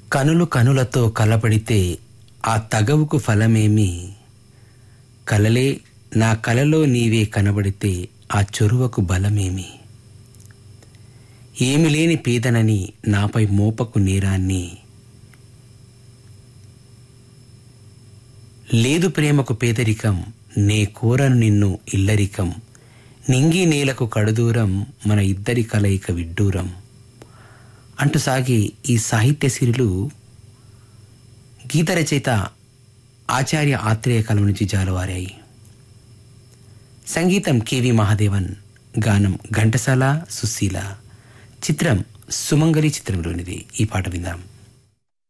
కనులు కనులతో కలపడితే ఆ తగవుకు ఫలమేమి కలలే నా కలలో నీవే కనబడితే ఆ చొరువకు బలమేమి ఏమి లేని పేదనని నాపై మోపకు నేరాన్ని లేదు ప్రేమకు పేదరికం నే కోరను నిన్ను ఇల్లరికం నింగి నేలకు కడుదూరం మన ఇద్దరి కలయిక విడ్డూరం అంటూ సాగి ఈ సాహిత్య సిరులు గీత రచయిత ఆచార్య ఆత్రేయ కలం నుంచి జాలువారాయి సంగీతం కెవి మహాదేవన్ గానం ఘంటసాల సుశీల చిత్రం సుమంగలి చిత్రంలోనిది ఈ పాట విందాం